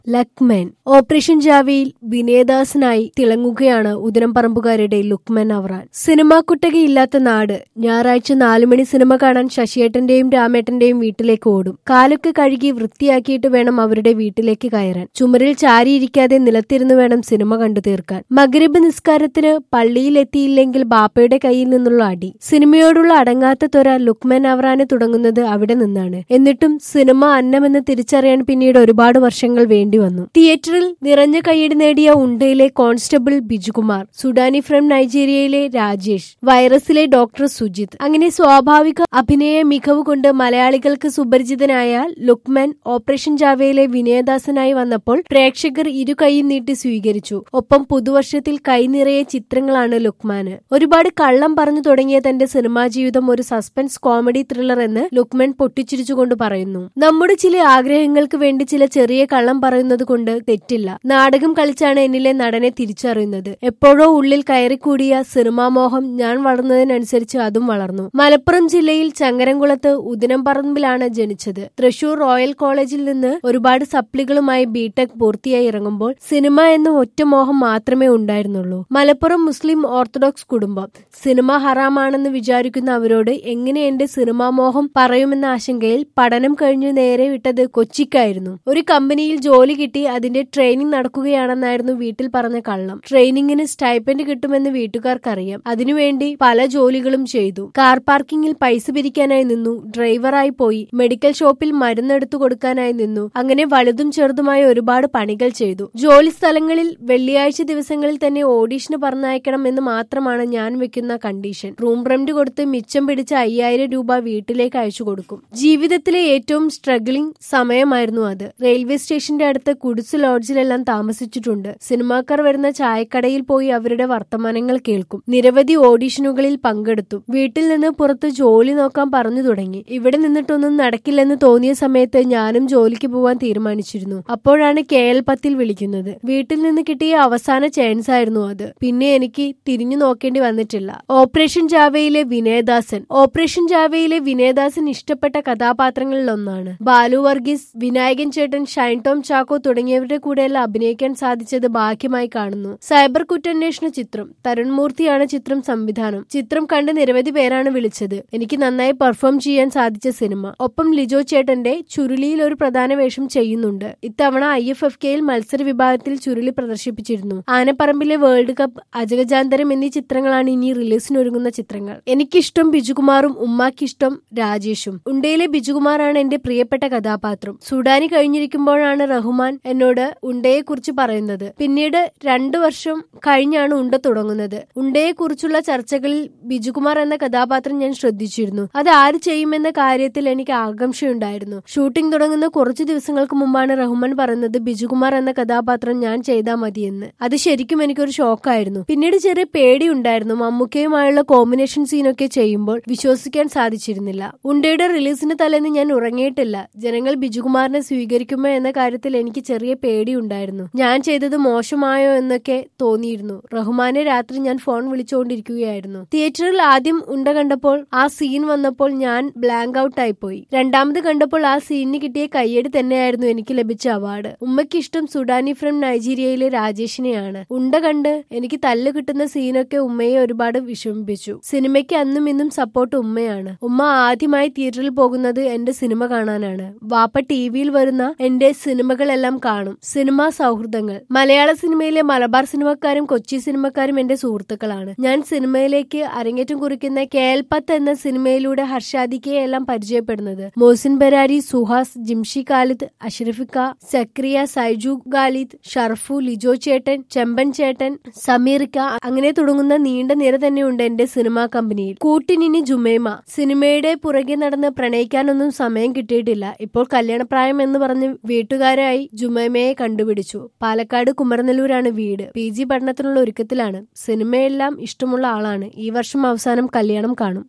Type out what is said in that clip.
ലക്മൻ operation ജാവയിൽ വിനയദാസനായി തിളങ്ങുകയാണ് ഉദരംപറമ്പുകാരുടെ ലുക്മൻ അവറാൻ സിനിമാ കുട്ടകയില്ലാത്ത നാട് ഞായറാഴ്ച നാലുമണി സിനിമ കാണാൻ ശശിയേട്ടന്റെയും രാമേട്ടന്റെയും വീട്ടിലേക്ക് ഓടും കാലൊക്കെ കഴുകി വൃത്തിയാക്കിയിട്ട് വേണം അവരുടെ വീട്ടിലേക്ക് കയറാൻ ചുമരിൽ ചാരിയിരിക്കാതെ നിലത്തിരുന്ന് വേണം സിനിമ കണ്ടു തീർക്കാൻ മഗ്രിബ് നിസ്കാരത്തിന് പള്ളിയിലെത്തിയില്ലെങ്കിൽ ബാപ്പയുടെ കയ്യിൽ നിന്നുള്ള അടി സിനിമയോടുള്ള അടങ്ങാത്ത ത്വര ലുക്മൻ അവറാന് തുടങ്ങുന്നത് അവിടെ നിന്നാണ് എന്നിട്ടും സിനിമ അന്നമെന്ന് തിരിച്ചറിയാൻ പിന്നീട് ഒരുപാട് വർഷങ്ങൾ വേണ്ടി വന്നു തിയേറ്ററിൽ നിറഞ്ഞ കൈയടി നേടിയ ഉണ്ടയിലെ കോൺസ്റ്റബിൾ ബിജുകുമാർ സുഡാനി ഫ്രം നൈജീരിയയിലെ രാജേഷ് വൈറസിലെ ഡോക്ടർ സുജിത് അങ്ങനെ സ്വാഭാവിക അഭിനയ മികവ് കൊണ്ട് മലയാളികൾക്ക് സുപരിചിതനായ ലുക്മൻ ഓപ്പറേഷൻ ജാവയിലെ വിനയദാസനായി വന്നപ്പോൾ പ്രേക്ഷകർ ഇരു കൈയും നീട്ടി സ്വീകരിച്ചു ഒപ്പം പുതുവർഷത്തിൽ കൈനിറയെ ചിത്രങ്ങളാണ് ലുക്മാന് ഒരുപാട് കള്ളം പറഞ്ഞു തുടങ്ങിയ തന്റെ സിനിമാ ജീവിതം ഒരു സസ്പെൻസ് കോമഡി ത്രില്ലർ എന്ന് ലുക്മൻ പൊട്ടിച്ചിരിച്ചുകൊണ്ട് പറയുന്നു നമ്മുടെ ചില ആഗ്രഹങ്ങൾക്ക് വേണ്ടി ചില ചെറിയ കള്ളം പറയുന്നത് കൊണ്ട് തെറ്റില്ല നാടകം കളിച്ചാണ് എന്നിലെ നടനെ തിരിച്ചറിയുന്നത് എപ്പോഴോ ഉള്ളിൽ കയറിക്കൂടിയ സിനിമാ മോഹം ഞാൻ വളർന്നതിനനുസരിച്ച് അതും വളർന്നു മലപ്പുറം ജില്ലയിൽ ചങ്ങരംകുളത്ത് ഉദിനംപറമ്പിലാണ് ജനിച്ചത് തൃശൂർ റോയൽ കോളേജിൽ നിന്ന് ഒരുപാട് സപ്ലികളുമായി ബിടെക് പൂർത്തിയായി ഇറങ്ങുമ്പോൾ സിനിമ എന്ന ഒറ്റ മോഹം മാത്രമേ ഉണ്ടായിരുന്നുള്ളൂ മലപ്പുറം മുസ്ലിം ഓർത്തഡോക്സ് കുടുംബം സിനിമ ഹറാമാണെന്ന് വിചാരിക്കുന്ന അവരോട് എങ്ങനെ എന്റെ സിനിമാ മോഹം പറയുമെന്ന ആശങ്കയിൽ പഠനം കഴിഞ്ഞു നേരെ വിട്ടത് കൊച്ചിക്കായിരുന്നു ഒരു കമ്പനിയിൽ ജോലി കിട്ടി അതിന്റെ ട്രെയിനിങ് നടക്കുകയാണെന്നായിരുന്നു വീട്ടിൽ പറഞ്ഞ കള്ളം ട്രെയിനിങ്ങിന് സ്റ്റൈപ്പൻഡ് കിട്ടുമെന്ന് വീട്ടുകാർക്കറിയാം അതിനുവേണ്ടി പല ജോലികളും ചെയ്തു കാർ പാർക്കിങ്ങിൽ പൈസ പിരിക്കാനായി നിന്നു ഡ്രൈവറായി പോയി മെഡിക്കൽ ഷോപ്പിൽ മരുന്നെടുത്തു കൊടുക്കാനായി നിന്നു അങ്ങനെ വലുതും ചെറുതുമായ ഒരുപാട് പണികൾ ചെയ്തു ജോലി സ്ഥലങ്ങളിൽ വെള്ളിയാഴ്ച ദിവസങ്ങളിൽ തന്നെ ഓഡീഷന് പറഞ്ഞയക്കണം എന്ന് മാത്രമാണ് ഞാൻ വെക്കുന്ന കണ്ടീഷൻ റൂം റെന്റ് കൊടുത്ത് മിച്ചം പിടിച്ച അയ്യായിരം രൂപ വീട്ടിലേക്ക് അയച്ചു കൊടുക്കും ജീവിതത്തിലെ ഏറ്റവും സ്ട്രഗ്ലിംഗ് സമയമായിരുന്നു അത് റെയിൽവേ സ്റ്റേഷന്റെ അടുത്ത് കുടിസ് ലോഡ്ജിലെല്ലാം താമസിച്ചിട്ടുണ്ട് സിനിമാക്കാർ വരുന്ന ചായക്കടയിൽ പോയി അവരുടെ വർത്തമാനങ്ങൾ കേൾക്കും നിരവധി ഓഡീഷനുകളിൽ പങ്കെടുത്തു വീട്ടിൽ നിന്ന് പുറത്ത് ജോലി നോക്കാൻ പറഞ്ഞു തുടങ്ങി ഇവിടെ നിന്നിട്ടൊന്നും നടക്കില്ലെന്ന് തോന്നിയ സമയത്ത് ഞാനും ജോലിക്ക് പോവാൻ തീരുമാനിച്ചിരുന്നു അപ്പോഴാണ് കെ എൽ പത്തിൽ വിളിക്കുന്നത് വീട്ടിൽ നിന്ന് കിട്ടിയ അവസാന ചാൻസ് ആയിരുന്നു അത് പിന്നെ എനിക്ക് തിരിഞ്ഞു നോക്കേണ്ടി വന്നിട്ടില്ല ഓപ്പറേഷൻ ജാവയിലെ വിനയദാസൻ ഓപ്പറേഷൻ ജാവയിലെ വിനയദാസൻ ഇഷ്ടപ്പെട്ട കഥാപാത്രങ്ങളിൽ ഒന്നാണ് ബാലു വർഗീസ് വിനായകൻ ചേട്ടൻ ഷൈൻ ടോം ചാക്കോ തുടങ്ങിയവരുടെ കൂടെയെല്ലാം അഭിനയിക്കാൻ സാധിച്ചത് ഭാഗ്യമായി കാണുന്നു സൈബർ കുറ്റാന്വേഷണ ചിത്രം തരുൺമൂർത്തിയാണ് ചിത്രം സംവിധാനം ചിത്രം കണ്ട് നിരവധി പേരാണ് വിളിച്ചത് എനിക്ക് നന്നായി പെർഫോം ചെയ്യാൻ സാധിച്ച സിനിമ ഒപ്പം ലിജോ ചേട്ടന്റെ ചുരുളിയിൽ ഒരു പ്രധാന വേഷം ചെയ്യുന്നുണ്ട് ഇത്തവണ ഐ എഫ് എഫ് കെയിൽ മത്സര വിഭാഗത്തിൽ ചുരുളി പ്രദർശിപ്പിച്ചിരുന്നു ആനപ്പറമ്പിലെ വേൾഡ് കപ്പ് അജഗജാന്തരം എന്നീ ചിത്രങ്ങളാണ് ഇനി റിലീസിനൊരുങ്ങുന്ന ചിത്രങ്ങൾ എനിക്കിഷ്ടം ബിജുകുമാറും ഉമ്മാക്കിഷ്ടം രാജേഷും ഉണ്ടയിലെ ബിജുകുമാറാണ് എന്റെ പ്രിയപ്പെട്ട കഥാപാത്രം സുഡാനി കഴിഞ്ഞിരിക്കുമ്പോഴാണ് റഹ്മാൻ എന്നോട് ഉണ്ടയെക്കുറിച്ച് പറയുന്നത് പിന്നീട് രണ്ടു വർഷം കഴിഞ്ഞാണ് ഉണ്ട തുടങ്ങുന്നത് ഉണ്ടയെക്കുറിച്ചുള്ള ചർച്ചകളിൽ ബിജുകുമാർ എന്ന കഥാപാത്രം ഞാൻ ശ്രദ്ധിച്ചിരുന്നു അത് ആര് ചെയ്യുമെന്ന കാര്യത്തിൽ എനിക്ക് ആകാംക്ഷയുണ്ടായിരുന്നു ഷൂട്ടിംഗ് തുടങ്ങുന്ന കുറച്ചു ദിവസങ്ങൾക്ക് മുമ്പാണ് റഹ്മാൻ പറയുന്നത് ബിജുകുമാർ എന്ന കഥാപാത്രം ഞാൻ ചെയ്താൽ മതിയെന്ന് അത് ശരിക്കും എനിക്കൊരു ഷോക്കായിരുന്നു പിന്നീട് ചെറിയ പേടിയുണ്ടായിരുന്നു മമ്മൂക്കയുമായുള്ള കോമ്പിനേഷൻ സീനൊക്കെ ചെയ്യുമ്പോൾ വിശ്വസിക്കാൻ സാധിച്ചിരുന്നില്ല ഉണ്ടയുടെ റിലീസിന് തലേന്ന് ഞാൻ ഉറങ്ങിയിട്ടില്ല ജനങ്ങൾ ബിജുകുമാറിനെ സ്വീകരിക്കുമോ എന്ന കാര്യത്തിൽ എനിക്ക് ചെറിയ പേടിയുണ്ടായിരുന്നു ഞാൻ ചെയ്തത് മോശമായോ എന്നൊക്കെ തോന്നിയിരുന്നു റഹ്മാനെ രാത്രി ഞാൻ ഫോൺ വിളിച്ചുകൊണ്ടിരിക്കുകയായിരുന്നു തിയേറ്ററിൽ ആദ്യം ഉണ്ട കണ്ടപ്പോൾ ആ സീൻ വന്നപ്പോൾ ഞാൻ ബ്ലാങ്ക് ഔട്ട് ആയി പോയി രണ്ടാമത് കണ്ടപ്പോൾ ആ സീനിന് കിട്ടിയ കയ്യടി തന്നെയായിരുന്നു എനിക്ക് ലഭിച്ച അവാർഡ് ഉമ്മയ്ക്ക് ഇഷ്ടം സുഡാനി ഫ്രം നൈജീരിയയിലെ രാജേഷിനെയാണ് ഉണ്ട കണ്ട് എനിക്ക് തല്ല് കിട്ടുന്ന സീനൊക്കെ ഉമ്മയെ ഒരുപാട് വിഷമിപ്പിച്ചു സിനിമയ്ക്ക് അന്നും ഇന്നും സപ്പോർട്ട് ഉമ്മയാണ് ഉമ്മ ആദ്യമായി തിയേറ്ററിൽ പോകുന്നത് എന്റെ സിനിമ കാണാനാണ് വാപ്പ ടി വിയിൽ വരുന്ന എന്റെ സിനിമകളെല്ലാം കാണും സിനിമാ സൗഹൃദങ്ങൾ മലയാള സിനിമയിലെ മലബാർ സിനിമക്കാരും കൊച്ചി സിനിമക്കാരും എന്റെ സുഹൃത്തുക്കളാണ് ഞാൻ സിനിമയിലേക്ക് അരങ്ങേറ്റം കുറിക്കുന്ന കേൽപത്ത് എന്ന സിനിമയിലൂടെ ഹർഷാദിക്കയെ എല്ലാം പരിചയപ്പെടുന്നത് മോസിൻ ബരാരി സുഹാസ് ജിംഷി ഖാലിദ് അഷ്റഫിക്ക സക്രിയ സൈജു ഖാലിദ് ഷർഫു ലിജോ ചേട്ടൻ ചെമ്പൻ ചേട്ടൻ സമീർക്ക അങ്ങനെ തുടങ്ങുന്ന നീണ്ട നിര തന്നെയുണ്ട് എന്റെ സിനിമാ കമ്പനിയിൽ കൂട്ടിനിനി ജുമേമ സിനിമയുടെ പുറകെ നടന്ന് പ്രണയിക്കാനൊന്നും സമയം കിട്ടിയിട്ടില്ല ഇപ്പോൾ കല്യാണപ്രായം എന്ന് പറഞ്ഞ് വീട്ടുകാരായി ജുമേമയെ കണ്ടുപിടിച്ചു പാലക്കാട് കുമരനെല്ലൂരാണ് വീട് പി ജി പഠനത്തിനുള്ള ഒരുക്കത്തിലാണ് സിനിമയെല്ലാം ഇഷ്ടമുള്ള ആളാണ് ഈ വർഷം അവസാനം കല്യാണം കാണും